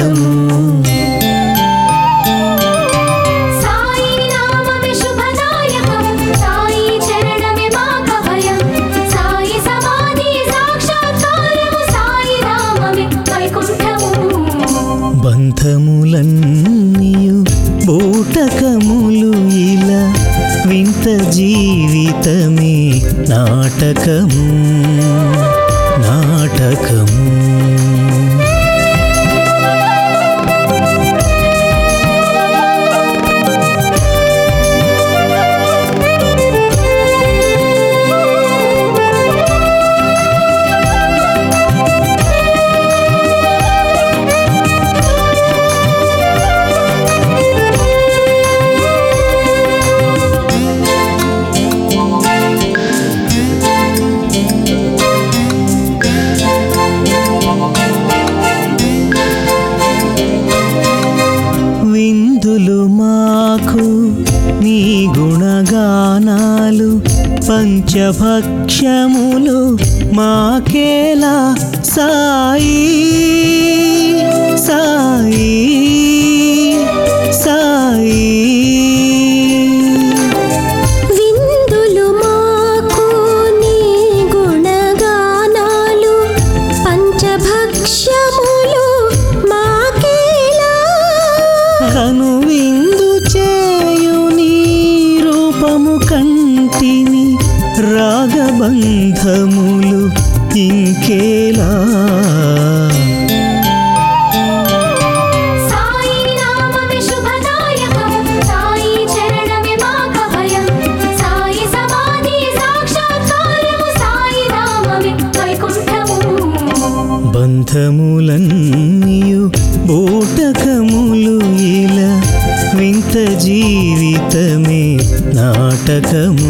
వైకుంఠము సాయి నామమే శుభదాయకం సాయి చరణమే మాకభయం సాయి సమాధి సాక్షాత్కారము సాయి నామమే వైకుంఠము బంధములన్నీయు బూటకములు ఇలా వింత జీవితమే నాటకము నాటకము విందులు మాకు నీ గుణగానాలు పంచభక్ష్యములు మాకేలా సాయి సాయి సాయి విందులు మాకు నీ గుణగానాలు పంచభక్ష్యములు మాకేలా కను విందు చేయు నీ రూపము కంటిని రాగబంధములు ఇంకేలా సాయి నామమే శుభదాయకం సాయి చరణమే మాకభయం సాయి సమాధి సాక్షాత్కారము సాయి నామమే వైకుంఠము బంధములన్నీయు బూటకములు ఇలా వింత జీవితమే నాటకము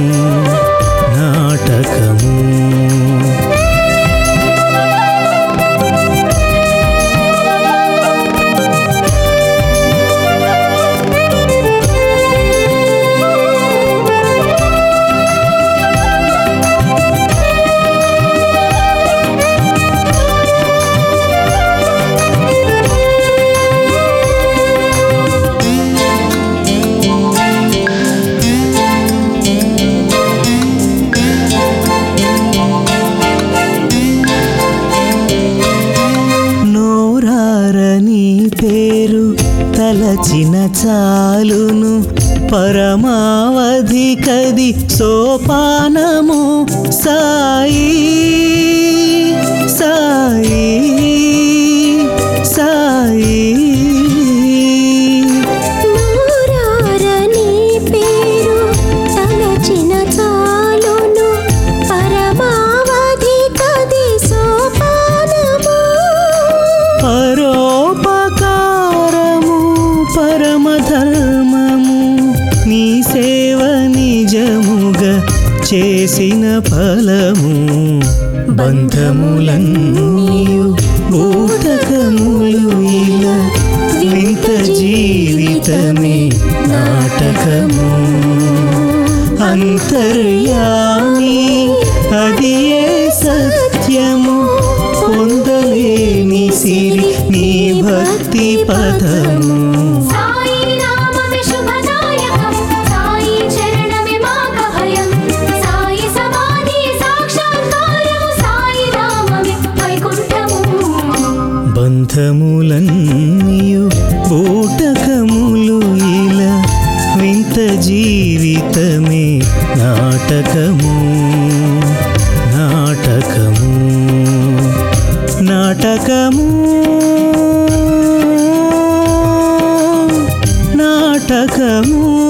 నాటకము నోరారని పేరు తలచిన చాలును పరమావధి కది సోపానము సాయి సాయి సాయి నూరారని పేరు తలచిన చాలును పరమావధి కది సోపానము పరోపకారము పరమధర్మము నీ సేవ నిజముగా చేసిన ఫలము బంధములన్నీయు బూటకములు ఇలా వింత జీవితమే నాటకము అంతర్యామి అది ఏ సత్యము పొందలేని సిరి నీ భక్తి పదము సాయి నామమే శుభదాయకం సాయి చరణమే మాకభయం సాయి సమాధి సాక్షాత్కారము సాయి నామమే వైకుంఠము బంధములన్నీయు బూటకములు ఇలా వింత జీవితమే నాటకము నాటకము నాటకము నాటకము